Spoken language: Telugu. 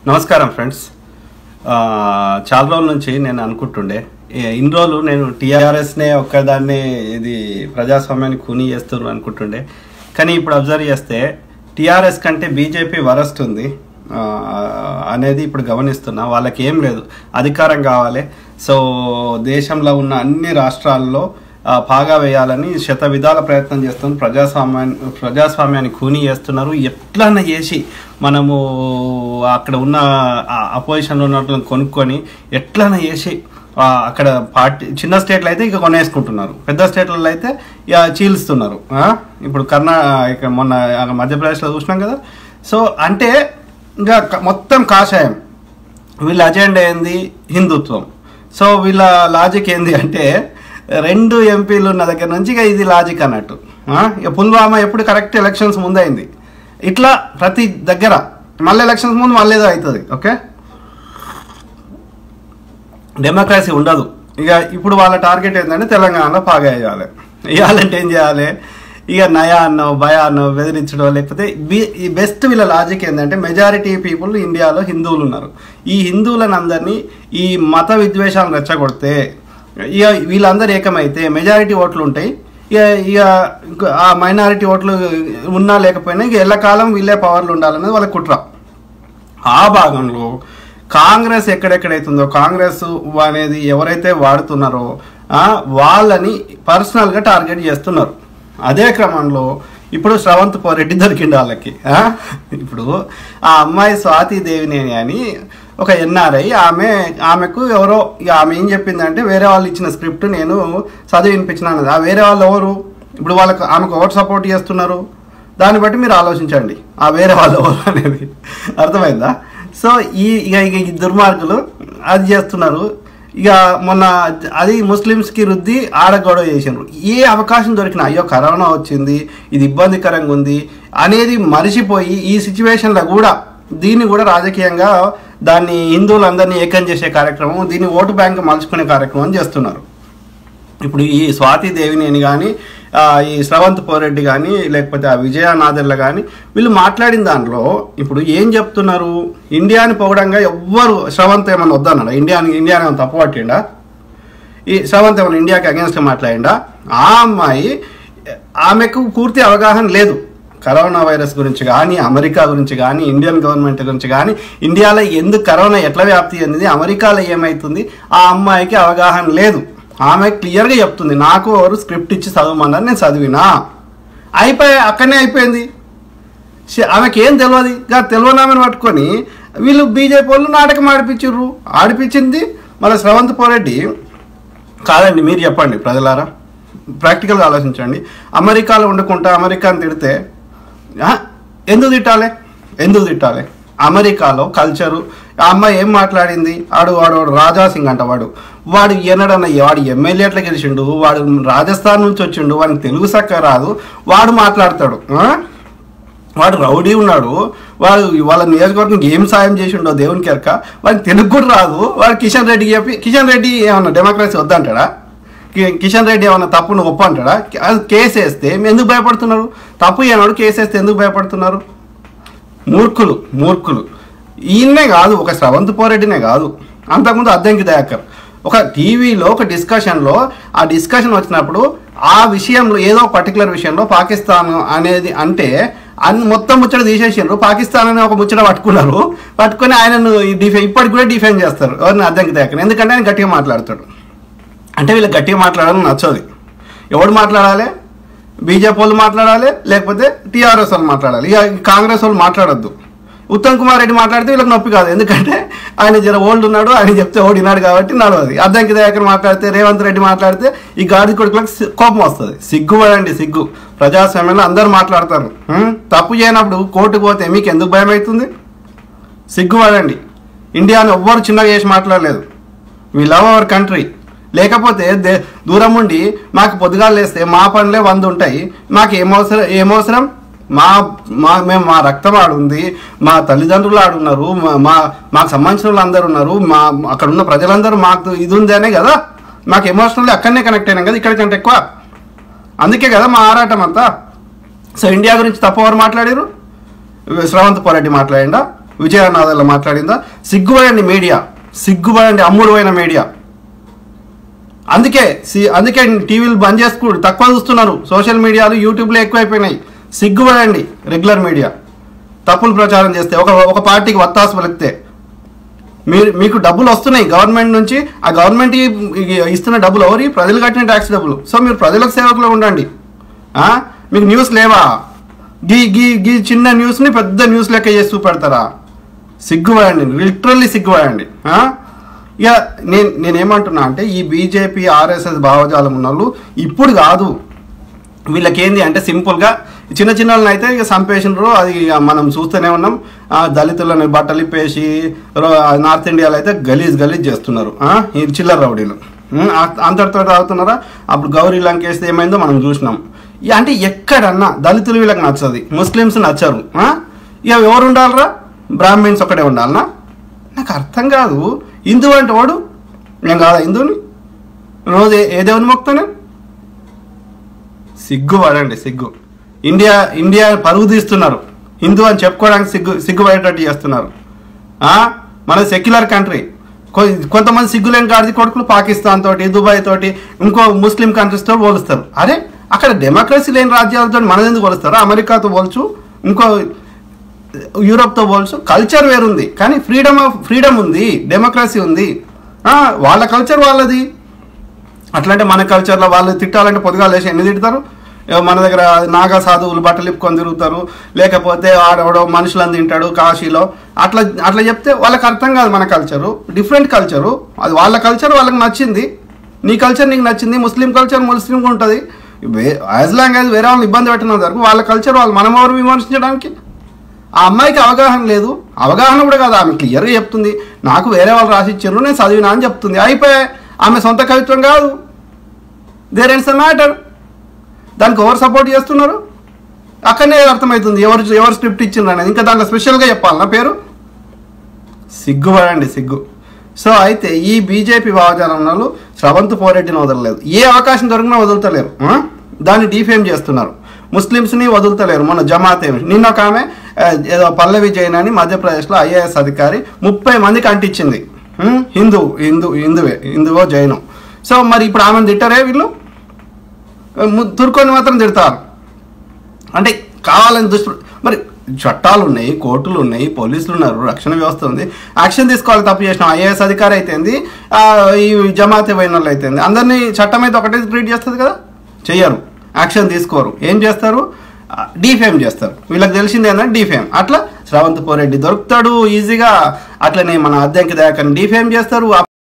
నమస్కారం ఫ్రెండ్స్ ఆ, చాలా రోజుల నుంచి నేను అనుకుంటుండే ఏ- ఇన్ని రోజులు నేను టీఆర్ఎస్నే ఒక్కదాన్ని ఇది ప్రజాస్వామ్యాన్ని కూని చేస్తున్నారు అనుకుంటుండే కానీ ఇప్పుడు అబ్జర్వ్ చేస్తే టీఆర్ఎస్ కంటే బీజేపీ వరస్ట్ ఉంది ఆ, అనేది ఇప్పుడు గమనిస్తున్నా వాళ్ళకి ఏం లేదు అధికారం కావాలి సో దేశంలో ఉన్న అన్ని రాష్ట్రాల్లో ఆ, పాగా వేయాలని శత విధాల ప్రయత్నం చేస్తున్నారు ప్రజాస్వామ్యాన్ని ప్రజాస్వామ్యాన్ని కూని చేస్తున్నారు ఎట్లన్నా చేసి మనము అక్కడ ఉన్న అపోజిషన్లో ఉన్నట్టు కొనుక్కొని ఎట్లన్నా చేసి ఆ, అక్కడ పార్టీ చిన్న స్టేట్లు అయితే ఇక కొనేసుకుంటున్నారు పెద్ద స్టేట్లలో అయితే ఇక చీలుస్తున్నారు ఆ? ఇప్పుడు కర్ణా ఇక మొన్న ఆ మధ్యప్రదేశ్లో చూసినాం కదా సో అంటే ఇంకా క- మొత్తం కాషాయం వీళ్ళ అజెండా ఏంది హిందుత్వం సో వీళ్ళ లాజిక్ ఏంది అంటే రెండు ఎంపీలు ఉన్న దగ్గర నుంచి ఇక ఇది లాజిక్ అన్నట్టు ఆ? ఇక పుల్వామా ఎప్పుడు కరెక్ట్ ఎలక్షన్స్ ముందైంది ఇట్లా ప్రతి దగ్గర మళ్ళీ ఎలక్షన్స్ ముందు మళ్ళీ ఏదో అవుతుంది ఓకే డెమోక్రసీ ఉండదు ఇక ఇప్పుడు వాళ్ళ టార్గెట్ ఏంటంటే తెలంగాణలో పాగా వేయాలి వేయాలంటే ఏం చేయాలి ఇక నయా అన్నో భయ అన్నో బెదిరించడం లేకపోతే బి- ఈ బెస్ట్ వీళ్ళ లాజిక్ ఏంటంటే మెజారిటీ పీపుల్ ఇండియాలో హిందువులు ఉన్నారు ఈ హిందువులను అందరినీ ఈ మత విద్వేషాలను రెచ్చగొడితే ఇక వీళ్ళందరూ ఏకమైతే మెజారిటీ ఓట్లు ఉంటాయి ఇక ఇక ఇంకో ఆ మైనారిటీ ఓట్లు ఉన్నా లేకపోయినా ఇక ఎల్లకాలం వీళ్ళే పవర్లు ఉండాలనేది వాళ్ళ కుట్ర ఆ భాగంలో కాంగ్రెస్ ఎక్కడెక్కడైతుందో కాంగ్రెస్ అనేది ఎవరైతే వాడుతున్నారో ఆ, వాళ్ళని పర్సనల్గా టార్గెట్ చేస్తున్నారు అదే క్రమంలో ఇప్పుడు శ్రవంత్ పోరెడ్డి దొరికిండు వాళ్ళకి ఆ? ఇప్పుడు ఆ అమ్మాయి స్వాతి దేవినేని అని ఒక ఎన్ఆర్ఐ ఆమె ఆమెకు ఎవరో ఇక ఆమె ఏం చెప్పిందంటే వేరే వాళ్ళు ఇచ్చిన స్క్రిప్ట్ నేను చదివి వినిపించినాను ఆ వేరే వాళ్ళు ఎవరు ఇప్పుడు వాళ్ళకు ఆమెకు ఎవరు సపోర్ట్ చేస్తున్నారు దాన్ని బట్టి మీరు ఆలోచించండి ఆ వేరే వాళ్ళు ఎవరు అనేది అర్థమైందా సో ఈ ఇక ఇక ఈ దుర్మార్గులు అది చేస్తున్నారు ఇక మొన్న అది ముస్లిమ్స్కి రుద్ది ఆడ గొడవ చేసినారు ఏ అవకాశం దొరికినా అయ్యో కరోనా వచ్చింది ఇది ఇబ్బందికరంగా ఉంది అనేది మరిచిపోయి ఈ సిచ్యువేషన్లో కూడా దీన్ని కూడా రాజకీయంగా దాన్ని హిందువులందరినీ ఏకం చేసే కార్యక్రమం దీన్ని ఓటు బ్యాంక్ మలుచుకునే కార్యక్రమం చేస్తున్నారు ఇప్పుడు ఈ స్వాతి దేవినేని కానీ ఈ శ్రవంత్ పోరెడ్డి కానీ లేకపోతే ఆ విజయ నాదెర్ల కానీ వీళ్ళు మాట్లాడిన దాంట్లో ఇప్పుడు ఏం చెప్తున్నారు ఇండియాని పొగడంగా ఎవ్వరు శ్రవంత్ ఏమన్నా వద్దన్నాడా ఇండియాని ఇండియాని ఏమైనా తప్పు పట్టిండా ఈ శ్రవంత్ ఏమైనా ఇండియాకి అగేన్స్ట్గా మాట్లాడిండా ఆ అమ్మాయి ఆమెకు పూర్తి అవగాహన లేదు కరోనా వైరస్ గురించి కానీ అమెరికా గురించి కానీ ఇండియన్ గవర్నమెంట్ గురించి కానీ ఇండియాలో ఎందుకు కరోనా ఎట్లా వ్యాప్తి చెందింది అమెరికాలో ఏమవుతుంది ఆ అమ్మాయికి అవగాహన లేదు ఆమె క్లియర్గా చెప్తుంది నాకు ఎవరు స్క్రిప్ట్ ఇచ్చి చదవమన్నారు నేను చదివినా అయిపోయి అక్కడనే అయిపోయింది ష- ఆమెకి ఏం తెలియదు ఇక తెలియనామని పట్టుకొని వీళ్ళు బీజేపీ వాళ్ళు నాటకం ఆడిపించారు ఆడిపించింది మళ్ళీ శ్రవంత్ పోరెడ్డి కాదండి మీరు చెప్పండి ప్రజలారా ప్రాక్టికల్గా ఆలోచించండి అమెరికాలో ఉండకుండా అమెరికాని తిడితే ఆ, ఎందుకు తిట్టాలి ఎందుకు తిట్టాలి అమెరికాలో కల్చరు ఆ అమ్మాయి ఏం మాట్లాడింది ఆడు వాడు వాడు రాజా సింగ్ అంట వాడు వాడు ఎన్నడన్న వాడు ఎమ్మెల్యే ఎట్లా గెలిచిండు వాడు రాజస్థాన్ నుంచి వచ్చిండు వాడికి తెలుగు సక్క రాదు వాడు మాట్లాడతాడు ఆ? వాడు రౌడీ ఉన్నాడు వాడు వాళ్ళ నియోజకవర్గం ఏం సాయం చేసిండో దేవునికి ఎరక వాడికి తెలుగు కూడా రాదు వాడు కిషన్ రెడ్డికి చెప్పి కిషన్ రెడ్డి ఏమన్నా డెమోక్రసీ వద్దంటాడా కి- కిషన్ రెడ్డి ఏమన్నా తప్పు నువ్వు ఒప్పు అంటాడా అది కేసు వేస్తే మీరు ఎందుకు భయపడుతున్నారు తప్పు ఏనాడు కేసు వేస్తే ఎందుకు భయపడుతున్నారు మూర్ఖులు మూర్ఖులు ఈయన్నే కాదు ఒక శ్రవంత్ పోరెడ్డినే కాదు అంతకుముందు అద్దంకి దయాకర్ ఒక టీవీలో ఒక డిస్కషన్లో ఆ డిస్కషన్ వచ్చినప్పుడు ఆ విషయంలో ఏదో పర్టికులర్ విషయంలో పాకిస్తాన్ అనేది అంటే అన్ని మొత్తం ముచ్చట తీసేసిండ్రు పాకిస్తాన్ అనే ఒక ముచ్చట పట్టుకున్నారు పట్టుకొని ఆయనను డిఫె ఇప్పటికి కూడా డిఫెండ్ చేస్తారు ఎవరిని అద్దంకి దయాకర్ ఎందుకంటే ఆయన గట్టిగా మాట్లాడతాడు అంటే వీళ్ళకి గట్టిగా మాట్లాడాలని నచ్చదు ఎవడు మాట్లాడాలి బీజేపీ వాళ్ళు మాట్లాడాలి లేకపోతే టీఆర్ఎస్ వాళ్ళు మాట్లాడాలి ఇక కాంగ్రెస్ వాళ్ళు మాట్లాడొద్దు ఉత్తమ్ కుమార్ రెడ్డి మాట్లాడితే వీళ్ళకి నొప్పి కాదు ఎందుకంటే ఆయన జర ఓల్డ్ ఉన్నాడు ఆయన చెప్తే ఓడినాడు కాబట్టి నడవది అద్దంకి దయాకర్ మాట్లాడితే రేవంత్ రెడ్డి మాట్లాడితే ఈ గాడి కొడుకులకు సి- కోపం వస్తుంది సిగ్గుపడండి సిగ్గు ప్రజాస్వామ్యంలో అందరూ మాట్లాడతారు ఉం? తప్పు చేయనప్పుడు కోర్టుకు పోతే మీకు ఎందుకు భయం అవుతుంది సిగ్గుపడండి ఇండియాను ఎవ్వరు చిన్నగా చేసి మాట్లాడలేదు వీ లవ్ అవర్ కంట్రీ లేకపోతే దే దూరం ఉండి మాకు పొద్దుగాలు లేస్తే మా పనులే వంద ఉంటాయి మాకు ఏమవసరం ఏమవసరం మా మా మేము మా రక్తం ఆడుంది మా తల్లిదండ్రులు ఆడున్నారు మా మా మాకు సంబంధించిన వాళ్ళు అందరు ఉన్నారు మా అక్కడ ఉన్న ప్రజలందరూ మాకు ఇది ఉంది అనే కదా మాకు ఎమోషనల్లీ అక్కడనే కనెక్ట్ అయినాం కదా ఇక్కడ కంటే ఎక్కువ అందుకే కదా మా ఆరాటం అంతా సో ఇండియా గురించి తప్పు ఎవరు మాట్లాడారు శ్రవంత్ పోరెడ్డి మాట్లాడిండా విజయనాథంలో మాట్లాడిందా సిగ్గుపడండి మీడియా సిగ్గుపడండి అమ్ముడుపోయిన మీడియా అందుకే సి- అందుకే టీవీలు బంద్ చేసుకు తక్కువ చూస్తున్నారు సోషల్ మీడియాలు యూట్యూబ్లో ఎక్కువైపోయినాయి సిగ్గుపడండి రెగ్యులర్ మీడియా తప్పులు ప్రచారం చేస్తే ఒక ఒక పార్టీకి వత్తాసు పలికితే మీరు మీకు డబ్బులు వస్తున్నాయి గవర్నమెంట్ నుంచి ఆ గవర్నమెంట్ ఇస్తున్న డబ్బులు ఎవరి ప్రజలు కట్టిన ట్యాక్స్ డబ్బులు సో మీరు ప్రజలకు సేవకులు ఉండండి ఆ? మీకు న్యూస్ లేవా గీ గీ గీ చిన్న న్యూస్ని పెద్ద న్యూస్ లెక్క చేసి చూపెడతారా సిగ్గుపడండి లిటరల్లీ సిగ్గుపడండి ఆ? ఇక నేను నేనేమంటున్నా అంటే ఈ బీజేపీ ఆర్ఎస్ఎస్ భావజాలం ఉన్న వాళ్ళు ఇప్పుడు కాదు వీళ్ళకి ఏంది అంటే సింపుల్గా చిన్న చిన్న వాళ్ళని అయితే ఇక చంపేసినారు అది ఇక మనం చూస్తూనే ఉన్నాం ఆ, దళితులను బట్టలు ఇప్పేసి రో- నార్త్ ఇండియాలో అయితే గలీజ్ గలీజ్ చేస్తున్నారు ఆ, ఈ చిల్లర రౌడీలు ఉం, ఆ- అంతటితో అవుతున్నారా అప్పుడు గౌరీ లంకేస్తే ఏమైందో మనం చూసినాం ఇక అంటే ఎక్కడన్నా దళితులు వీళ్ళకి నచ్చదు ముస్లిమ్స్ నచ్చరు ఆ? ఇక ఎవరు ఉండాలరా బ్రాహ్మిన్స్ ఒకటే ఉండాలనా నాకు అర్థం కాదు హిందూ అంటే వాడు నేను కాదా హిందువుని రోజు ఏ- ఏ దేవుని మొక్కుతాను సిగ్గు పడండి సిగ్గు ఇండియా ఇండియా పరుగు తీస్తున్నారు హిందూ అని చెప్పుకోవడానికి సిగ్గు సిగ్గుపడేటట్టు చేస్తున్నారు ఆ? మన సెక్యులర్ కంట్రీ కొంతమంది సిగ్గులేని గాడిది కొడుకులు పాకిస్తాన్ తోటి దుబాయ్ తోటి ఇంకో ముస్లిం కంట్రీస్తో పోలుస్తారు అరే అక్కడ డెమోక్రసీ లేని రాజ్యాలతో మనది ఎందుకు పోలుస్తారు అమెరికాతో పోల్చు ఇంకో యూరోప్తో పోల్చు కల్చర్ వేరుంది కానీ ఫ్రీడమ్ ఆఫ్ ఫ్రీడమ్ ఉంది డెమోక్రసీ ఉంది ఆ, వాళ్ళ కల్చర్ వాళ్ళది అట్లంటే మన కల్చర్లో వాళ్ళు తిట్టాలంటే పొద్దుగా లేచి ఎన్ని తిడతారు ఏ మన దగ్గర నాగా సాధువులు బట్టలు ఇప్పుకొని తిరుగుతారు లేకపోతే ఆడవడో మనుషులను తింటాడు కాశీలో అట్లా అట్లా చెప్తే వాళ్ళకి అర్థం కాదు మన కల్చరు డిఫరెంట్ కల్చరు అది వాళ్ళ కల్చర్ వాళ్ళకి నచ్చింది నీ కల్చర్ నీకు నచ్చింది ముస్లిం కల్చర్ ముస్లింకి ఉంటుంది యాజ్ లాంగ్ యాజ్ వేరే వాళ్ళు ఇబ్బంది పెట్టిన వరకు వాళ్ళ కల్చర్ వాళ్ళు మనం ఎవరు విమర్శించడానికి ఆ అమ్మాయికి అవగాహన లేదు అవగాహన కూడా కాదు ఆమె క్లియర్గా చెప్తుంది నాకు వేరే వాళ్ళు రాసిచ్చారు నేను చదివినా అని చెప్తుంది అయిపోయా ఆమె సొంత కవిత్వం కాదు దేర్ ఎండ్స్ ద మ్యాటర్ దానికి ఎవరు సపోర్ట్ చేస్తున్నారు అక్కడనే అర్థమవుతుంది ఎవరు ఎవరు స్క్రిప్ట్ ఇచ్చిండ్రు అనేది ఇంకా దాంట్లో స్పెషల్గా చెప్పాలి నా పేరు సిగ్గుపడండి సిగ్గు సో అయితే ఈ బీజేపీ భావజాలం వాళ్ళు స్రవంత్ పోరెడ్డిని వదలలేదు ఏ అవకాశం దొరికినా వదులుతలేరు ఆ? దాన్ని డిఫేమ్ చేస్తున్నారు ముస్లిమ్స్ని వదులుతలేరు మన జమాత్ ఏమి నిన్న ఒక ఆమె ఆ, ఏదో పల్లవి జైన్ అని మధ్యప్రదేశ్లో ఐఏఎస్ అధికారి ముప్పై మందికి అంటించింది ఉం? హిందూ హిందూ హిందువే హిందువో జైనం సో మరి ఇప్పుడు ఆమెను తిట్టరే వీళ్ళు ము- తుర్కొని మాత్రం తిడతారు అంటే కావాలని దుష్ప్ర మరి చట్టాలు ఉన్నాయి కోర్టులు ఉన్నాయి పోలీసులు ఉన్నారు రక్షణ వ్యవస్థ ఉంది యాక్షన్ తీసుకోవాలి తప్పు చేసిన ఐఏఎస్ అధికారి అయితేంది ఆ, ఈ జమాతే పోయిన వాళ్ళు అయితేంది అందరినీ చట్టం అయితే ఒకటే ట్రీట్ చేస్తుంది కదా చెయ్యరు యాక్షన్ తీసుకోరు ఏం చేస్తారు డీఫేమ్ చేస్తారు వీళ్ళకి తెలిసింది ఏంటంటే డీఫేమ్ అట్లా శ్రవంత్ పోరెడ్డి దొరుకుతాడు ఈజీగా అట్లనే మన అద్దెంకి దాకా డీఫేమ్ చేస్తారు